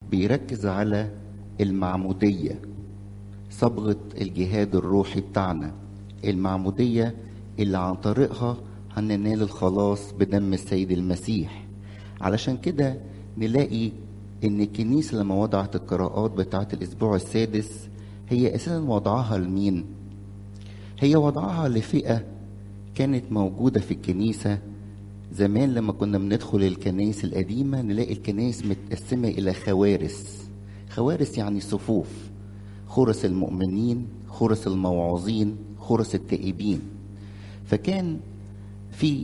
بيركز على المعمودية صبغة الجهاد الروحي بتاعنا المعمودية اللي عن طريقها هننال الخلاص بدم السيد المسيح علشان كده نلاقي ان الكنيسة لما وضعت القراءات بتاعة الاسبوع السادس هي اساسا وضعها لمين هي وضعها لفئة كانت موجودة في الكنيسة زمان لما كنا بندخل الكنائس القديمة نلاقي الكنائس متقسمة إلى خوارس خوارس يعني صفوف خرس المؤمنين خرس الموعوظين خرس التائبين فكان في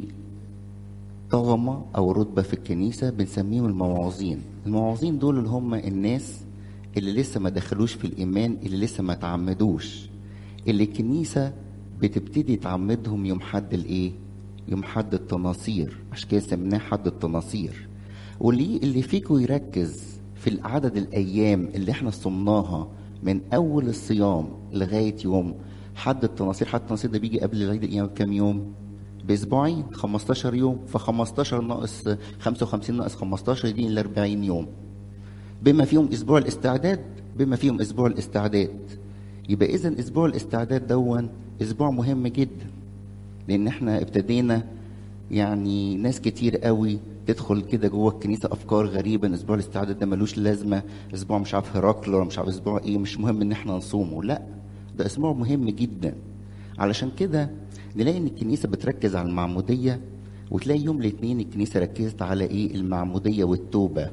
طغمة أو رتبة في الكنيسة بنسميهم الموعوظين الموعوظين دول اللي هم الناس اللي لسه ما دخلوش في الإيمان اللي لسه ما تعمدوش اللي الكنيسة بتبتدي تعمدهم يوم حد الإيه؟ يوم حد التناصير عشان كده سميناه حد التناصير واللي اللي فيكم يركز في عدد الأيام اللي احنا صمناها من أول الصيام لغاية يوم حد التناصير حد التناصير ده بيجي قبل العيد الأيام كام يوم؟ باسبوعين 15 يوم ف 15 ناقص 55 ناقص 15 دي ال 40 يوم بما فيهم اسبوع الاستعداد بما فيهم اسبوع الاستعداد يبقى اذا اسبوع الاستعداد دون اسبوع مهم جدا لان احنا ابتدينا يعني ناس كتير قوي تدخل كده جوه الكنيسه افكار غريبه ان اسبوع الاستعداد ده ملوش لازمه اسبوع مش عارف هرقل ولا مش عارف اسبوع ايه مش مهم ان احنا نصومه لا ده اسبوع مهم جدا علشان كده نلاقي ان الكنيسه بتركز على المعموديه وتلاقي يوم الاثنين الكنيسه ركزت على ايه المعموديه والتوبه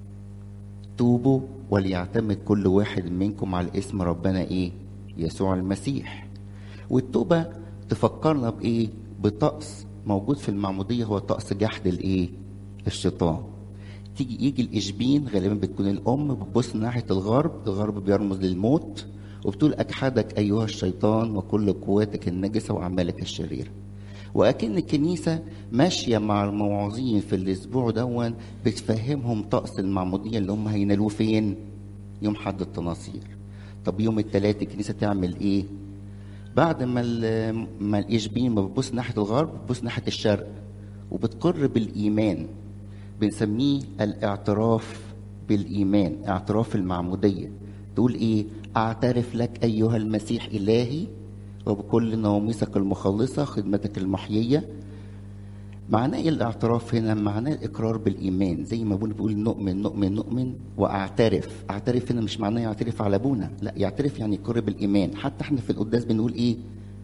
توبوا وليعتمد كل واحد منكم على اسم ربنا ايه يسوع المسيح والتوبه تفكرنا بايه بطقس موجود في المعموديه هو طقس جحد الايه الشيطان تيجي يجي الاشبين غالبا بتكون الام بتبص ناحيه الغرب الغرب بيرمز للموت وبتقول أجحدك أيها الشيطان وكل قواتك النجسة وأعمالك الشريرة وأكن الكنيسة ماشية مع الموعظين في الأسبوع دون بتفهمهم طقس المعمودية اللي هم هينالوه فين؟ يوم حد التناصير طب يوم الثلاث الكنيسة تعمل إيه؟ بعد ما ما الإشبين ما بتبص ناحية الغرب بتبص ناحية الشرق وبتقر بالإيمان بنسميه الاعتراف بالإيمان اعتراف المعمودية تقول إيه؟ أعترف لك أيها المسيح إلهي وبكل نواميسك المخلصة خدمتك المحيية معناه إيه الاعتراف هنا معناه الإقرار بالإيمان زي ما أبونا بيقول نؤمن نؤمن نؤمن وأعترف أعترف هنا مش معناه يعترف على أبونا لا يعترف يعني يقر بالإيمان حتى احنا في القداس بنقول إيه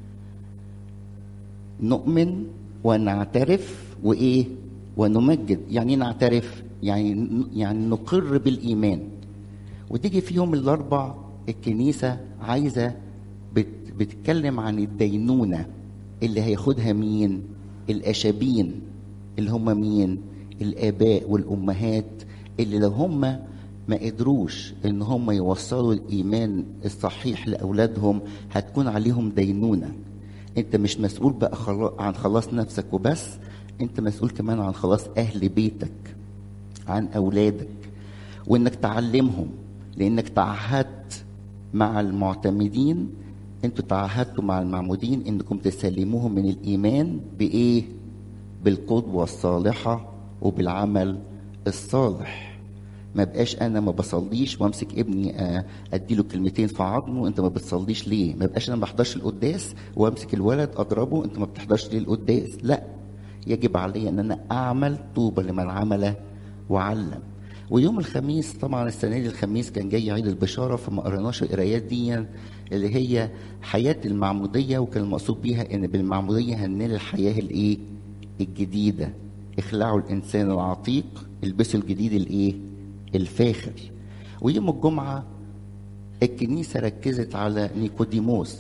نؤمن ونعترف وإيه ونمجد يعني إيه نعترف يعني يعني نقر بالإيمان وتيجي في يوم الأربع الكنيسة عايزة بت بتتكلم عن الدينونة اللي هياخدها مين الأشابين اللي هم مين الآباء والأمهات اللي لو هم ما قدروش ان هم يوصلوا الايمان الصحيح لاولادهم هتكون عليهم دينونه انت مش مسؤول بقى خلا- عن خلاص نفسك وبس انت مسؤول كمان عن خلاص اهل بيتك عن اولادك وانك تعلمهم لانك تعهدت مع المعتمدين انتوا تعهدتوا مع المعمودين انكم تسلموهم من الايمان بايه بالقدوه الصالحه وبالعمل الصالح ما بقاش انا ما بصليش وامسك ابني آه، اديله كلمتين في عظمه انت ما بتصليش ليه ما بقاش انا ما بحضرش القداس وامسك الولد اضربه انت ما بتحضرش ليه القداس لا يجب علي ان انا اعمل طوبى لمن عمل وعلم ويوم الخميس طبعا السنه دي الخميس كان جاي عيد البشاره فما قريناش القرايات دي اللي هي حياه المعموديه وكان المقصود بيها ان بالمعموديه هننال الحياه الايه الجديده اخلعوا الانسان العتيق البسوا الجديد الايه الفاخر ويوم الجمعه الكنيسه ركزت على نيكوديموس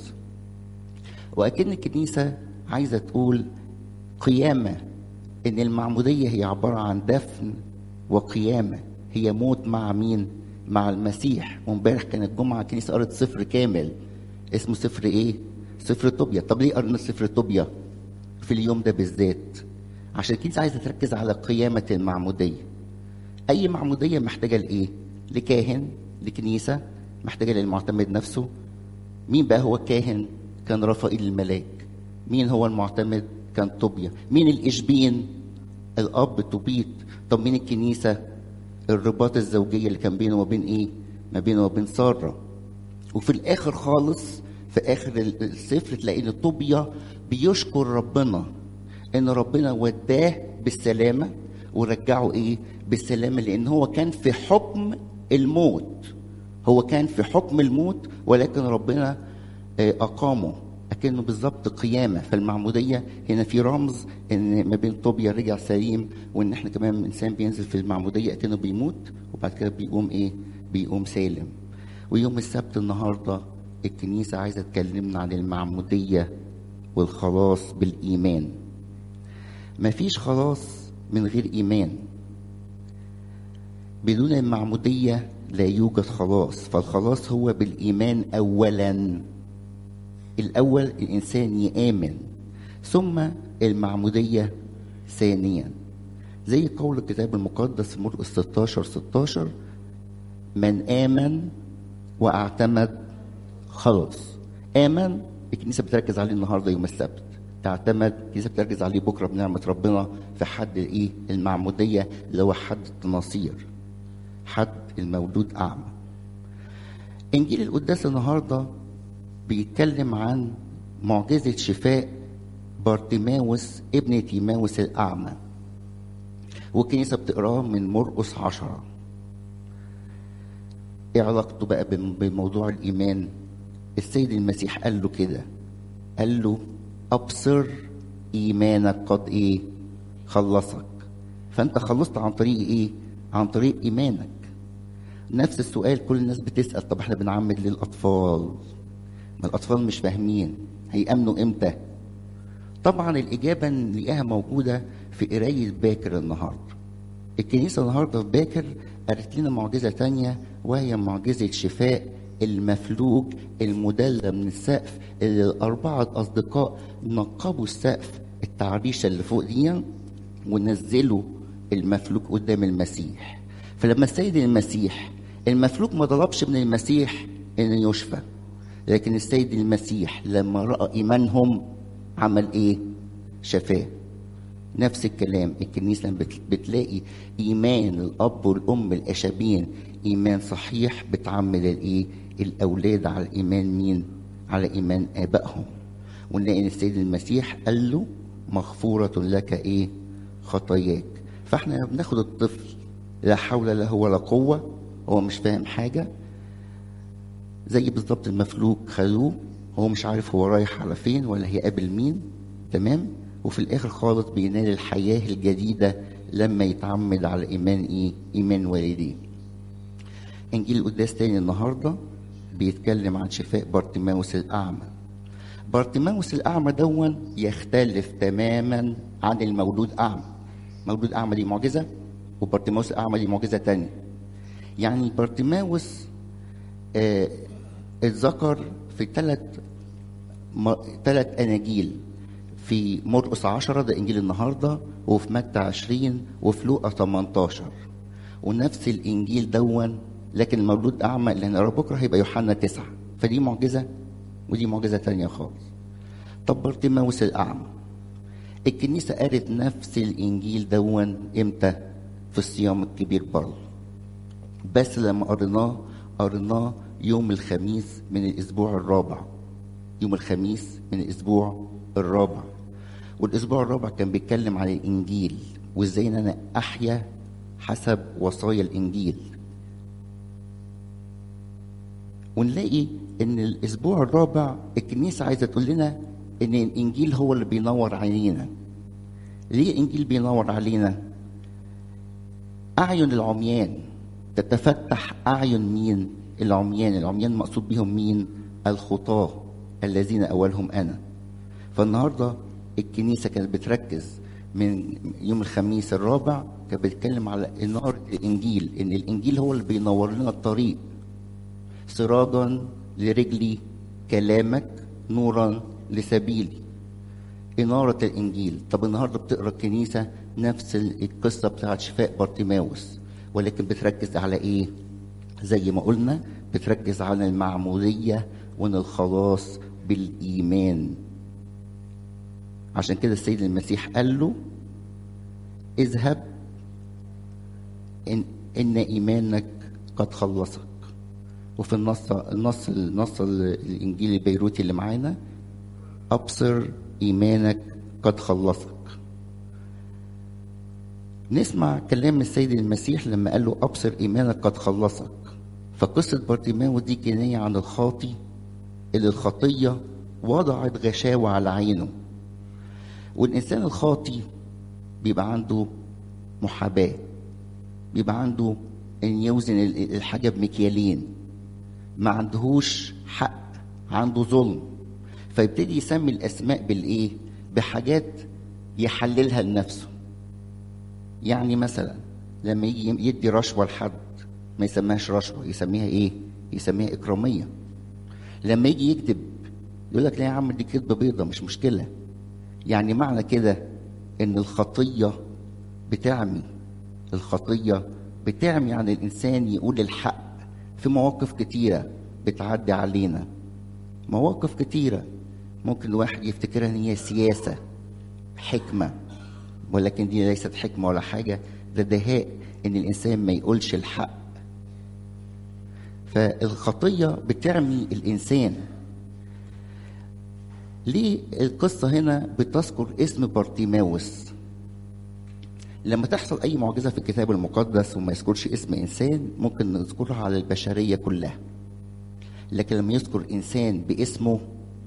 واكن الكنيسه عايزه تقول قيامه ان المعموديه هي عباره عن دفن وقيامه هي موت مع مين مع المسيح وامبارح كانت الجمعه الكنيسه قرت سفر كامل اسمه سفر ايه سفر طوبيا طب ليه قرنا سفر طوبيا في اليوم ده بالذات عشان الكنيسه عايزه تركز على قيامه المعموديه اي معموديه محتاجه لايه لكاهن لكنيسه محتاجه للمعتمد نفسه مين بقى هو الكاهن كان رفائيل الملاك مين هو المعتمد كان طوبيا مين الاشبين الاب توبيت طب مين الكنيسه الرباط الزوجية اللي كان بينه وبين ايه ما بينه وبين سارة وفي الاخر خالص في اخر السفر تلاقي ان طوبيا بيشكر ربنا ان ربنا وداه بالسلامة ورجعه ايه بالسلامة لان هو كان في حكم الموت هو كان في حكم الموت ولكن ربنا اقامه اكنه بالظبط قيامه فالمعموديه هنا في رمز ان ما بين طوبيا رجع سليم وان احنا كمان الانسان بينزل في المعموديه اكنه بيموت وبعد كده بيقوم ايه؟ بيقوم سالم. ويوم السبت النهارده الكنيسه عايزه تكلمنا عن المعموديه والخلاص بالايمان. مفيش خلاص من غير ايمان. بدون المعموديه لا يوجد خلاص فالخلاص هو بالايمان اولا الأول الإنسان يآمن ثم المعمودية ثانيا زي قول الكتاب المقدس في مرقس 16 16 من آمن واعتمد خلاص آمن الكنيسة بتركز عليه النهاردة يوم السبت تعتمد الكنيسة بتركز عليه بكرة بنعمة ربنا في حد الإيه المعمودية اللي هو حد التناصير حد المولود أعمى إنجيل القداس النهارده بيتكلم عن معجزة شفاء بارتيماوس ابن تيماوس الأعمى والكنيسة بتقراه من مرقس عشرة ايه علاقته بقى بموضوع الإيمان السيد المسيح قال له كده قال له أبصر إيمانك قد إيه خلصك فأنت خلصت عن طريق إيه عن طريق إيمانك نفس السؤال كل الناس بتسأل طب احنا بنعمد للأطفال ما الأطفال مش فاهمين هيأمنوا إمتى طبعا الإجابة نلاقيها موجودة في قراية باكر النهاردة الكنيسة النهاردة في باكر قالت لنا معجزة تانية وهي معجزة شفاء المفلوج المدلى من السقف اللي الأربعة أصدقاء نقبوا السقف التعريشة اللي فوق دي ونزلوا المفلوج قدام المسيح فلما السيد المسيح المفلوج ما طلبش من المسيح انه يشفى لكن السيد المسيح لما راى ايمانهم عمل ايه شفاه نفس الكلام الكنيسة بتلاقي إيمان الأب والأم الأشابين إيمان صحيح بتعمل الإيه؟ الأولاد على إيمان مين؟ على إيمان آبائهم ونلاقي إن السيد المسيح قال له مغفورة لك إيه؟ خطاياك فإحنا بناخد الطفل لا حول له ولا قوة هو مش فاهم حاجة زي بالظبط المفلوج خدوه هو مش عارف هو رايح على فين ولا هيقابل مين تمام وفي الاخر خالص بينال الحياه الجديده لما يتعمد على ايمان ايه ايمان والديه انجيل القداس تاني النهارده بيتكلم عن شفاء بارتيماوس الاعمى بارتيماوس الاعمى دون يختلف تماما عن المولود اعمى مولود اعمى دي معجزه وبارتيماوس الاعمى دي معجزه تانية يعني بارتيماوس آه اتذكر في ثلاث ثلاث اناجيل في مرقس عشرة ده انجيل النهارده وفي متى عشرين وفي لوقا 18 ونفس الانجيل دون لكن المولود اعمى اللي هنقراه بكره هيبقى يوحنا تسعة فدي معجزه ودي معجزه تانية خالص طب بارتيماوس الاعمى الكنيسه قالت نفس الانجيل دون امتى في الصيام الكبير برضه بس لما قريناه قريناه يوم الخميس من الاسبوع الرابع يوم الخميس من الاسبوع الرابع والاسبوع الرابع كان بيتكلم عن الانجيل وازاي ان انا احيا حسب وصايا الانجيل ونلاقي ان الاسبوع الرابع الكنيسه عايزه تقول لنا ان الانجيل هو اللي بينور علينا ليه الانجيل بينور علينا اعين العميان تتفتح اعين مين العميان العميان مقصود بهم مين الخطاه الذين اولهم انا فالنهارده الكنيسه كانت بتركز من يوم الخميس الرابع كانت بتتكلم على اناره الانجيل ان الانجيل هو اللي بينور لنا الطريق سراجا لرجلي كلامك نورا لسبيلي إنارة الإنجيل طب النهاردة بتقرأ الكنيسة نفس القصة بتاعت شفاء بارتيماوس ولكن بتركز على إيه زي ما قلنا بتركز على المعمودية وان الخلاص بالإيمان عشان كده السيد المسيح قال له اذهب إن ان ايمانك قد خلصك وفي النص النص النص الانجيل البيروتي اللي معانا ابصر ايمانك قد خلصك نسمع كلام السيد المسيح لما قال له ابصر ايمانك قد خلصك فقصه بارتيماوس دي كنايه عن الخاطي اللي الخطيه وضعت غشاوه على عينه والانسان الخاطي بيبقى عنده محاباه بيبقى عنده ان يوزن الحاجه بمكيالين ما عندهوش حق عنده ظلم فيبتدي يسمي الاسماء بالايه بحاجات يحللها لنفسه يعني مثلا لما يجي يدي رشوه لحد ما يسميهاش رشوه يسميها ايه يسميها اكراميه لما يجي يكذب يقول لك لا يا عم دي كذبه بيضه مش مشكله يعني معنى كده ان الخطيه بتعمي الخطيه بتعمي عن الانسان يقول الحق في مواقف كتيره بتعدي علينا مواقف كتيره ممكن الواحد يفتكرها ان هي سياسه حكمه ولكن دي ليست حكمه ولا حاجه ده دهاء ان الانسان ما يقولش الحق فالخطيه بتعمي الانسان ليه القصة هنا بتذكر اسم بارتيماوس لما تحصل أي معجزة في الكتاب المقدس وما يذكرش اسم إنسان ممكن نذكرها على البشرية كلها لكن لما يذكر إنسان باسمه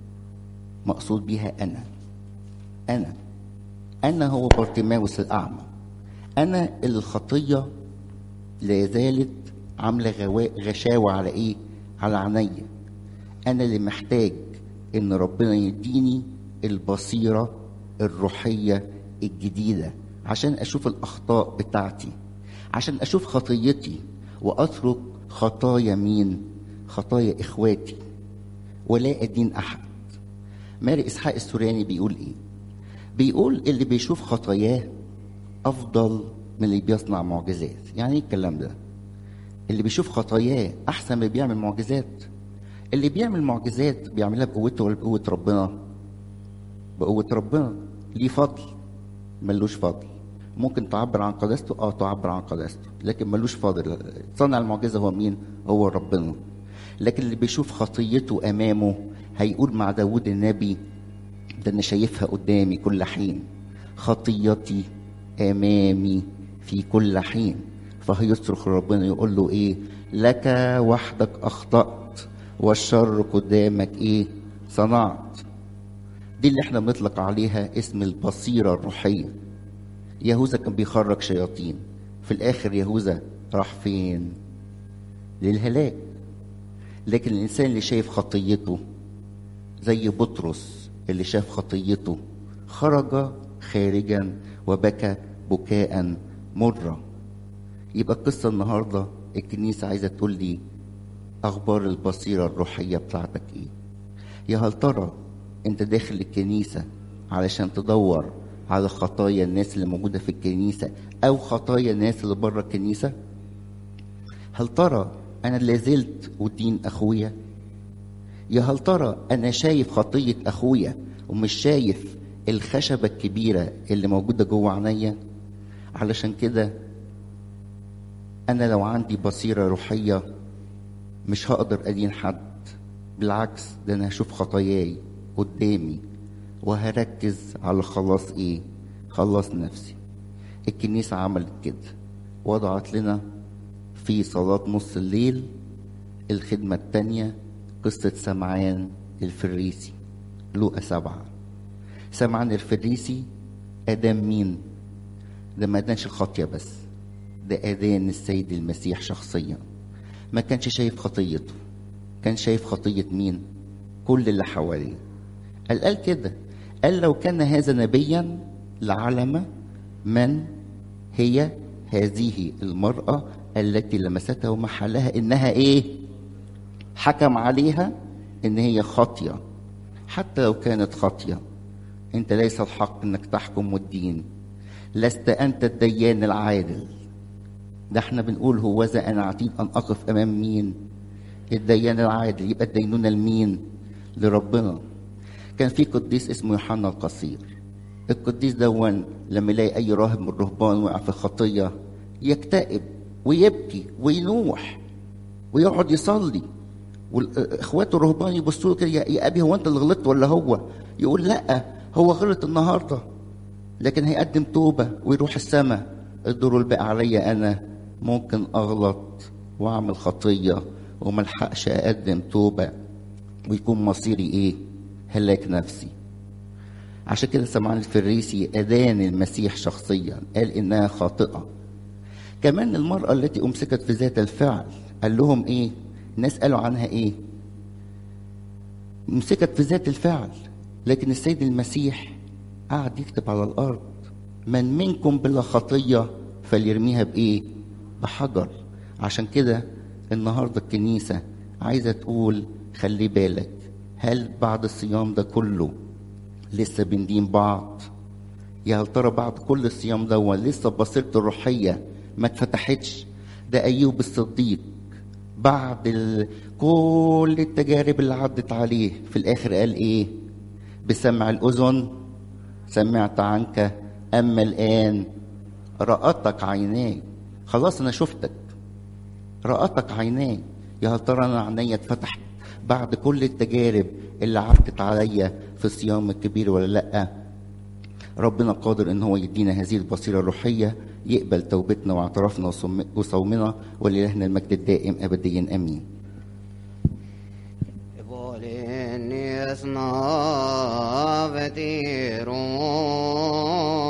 مقصود بيها أنا أنا أنا هو بارتيماوس الأعمى أنا اللي الخطية لا زالت عاملة غشاوة على إيه؟ على عينيا أنا اللي محتاج ان ربنا يديني البصيره الروحيه الجديده عشان اشوف الاخطاء بتاعتي عشان اشوف خطيتي واترك خطايا مين خطايا اخواتي ولا ادين احد ماري اسحاق السورياني بيقول ايه بيقول اللي بيشوف خطاياه افضل من اللي بيصنع معجزات يعني ايه الكلام ده اللي بيشوف خطاياه احسن من اللي بيعمل معجزات اللي بيعمل معجزات بيعملها بقوته ولا بقوة ربنا؟ بقوة ربنا ليه فضل ملوش فضل ممكن تعبر عن قداسته اه تعبر عن قداسته لكن ملوش فضل صانع المعجزة هو مين؟ هو ربنا لكن اللي بيشوف خطيته أمامه هيقول مع داود النبي ده أنا شايفها قدامي كل حين خطيتي أمامي في كل حين فهيصرخ ربنا يقول له إيه لك وحدك أخطأت والشر قدامك ايه صنعت دي اللي احنا بنطلق عليها اسم البصيرة الروحية يهوذا كان بيخرج شياطين في الاخر يهوذا راح فين للهلاك لكن الانسان اللي شايف خطيته زي بطرس اللي شاف خطيته خرج خارجا وبكى بكاء مرة يبقى القصة النهاردة الكنيسة عايزة تقول لي اخبار البصيره الروحيه بتاعتك ايه يا هل ترى انت داخل الكنيسه علشان تدور على خطايا الناس اللي موجوده في الكنيسه او خطايا الناس اللي بره الكنيسه هل ترى انا لازلت ادين اخويا يا هل ترى انا شايف خطيه اخويا ومش شايف الخشبه الكبيره اللي موجوده جوه عينيا علشان كده انا لو عندي بصيره روحيه مش هقدر ادين حد بالعكس ده انا هشوف خطاياي قدامي وهركز على خلاص ايه خلاص نفسي الكنيسة عملت كده وضعت لنا في صلاة نص الليل الخدمة التانية قصة سمعان الفريسي لوقا سبعة سمعان الفريسي أدام مين؟ ده ما أدانش الخطية بس ده أدان السيد المسيح شخصيا ما كانش شايف خطيته كان شايف خطية مين كل اللي حواليه قال قال كده قال لو كان هذا نبيا لعلم من هي هذه المرأة التي لمسته محلها إنها إيه حكم عليها إن هي خاطية حتى لو كانت خاطية أنت ليس الحق إنك تحكم والدين لست أنت الديان العادل ده احنا بنقول هوذا انا عتيد ان اقف امام مين الديان العادل يبقى الدينونة لمين لربنا كان في قديس اسمه يوحنا القصير القديس دون لما يلاقي اي راهب من الرهبان وقع في خطيه يكتئب ويبكي وينوح ويقعد يصلي واخواته الرهبان يبصوا له كده يا ابي هو انت اللي غلطت ولا هو يقول لا هو غلط النهارده لكن هيقدم توبه ويروح السماء الدور الباقي عليا انا ممكن اغلط واعمل خطيه وما الحقش اقدم توبه ويكون مصيري ايه هلاك نفسي عشان كده سمعان الفريسي أدان المسيح شخصيا قال إنها خاطئة كمان المرأة التي أمسكت في ذات الفعل قال لهم إيه الناس قالوا عنها إيه مسكت في ذات الفعل لكن السيد المسيح قعد يكتب على الأرض من منكم بلا خطية فليرميها بإيه بحجر عشان كده النهاردة الكنيسة عايزة تقول خلي بالك هل بعد الصيام ده كله لسه بندين بعض يا هل ترى بعد كل الصيام ده لسه بصيرته الروحية ما اتفتحتش ده أيوب الصديق بعد ال... كل التجارب اللي عدت عليه في الآخر قال إيه بسمع الأذن سمعت عنك أما الآن رأتك عيناي خلاص أنا شفتك رأتك عيناي يا هل ترى أنا عينيا اتفتحت بعد كل التجارب اللي عدت عليا في الصيام الكبير ولا لا ربنا قادر ان هو يدينا هذه البصيره الروحيه يقبل توبتنا واعترافنا وصومنا ولإلهنا المجد الدائم ابديا امين Volin is navetirun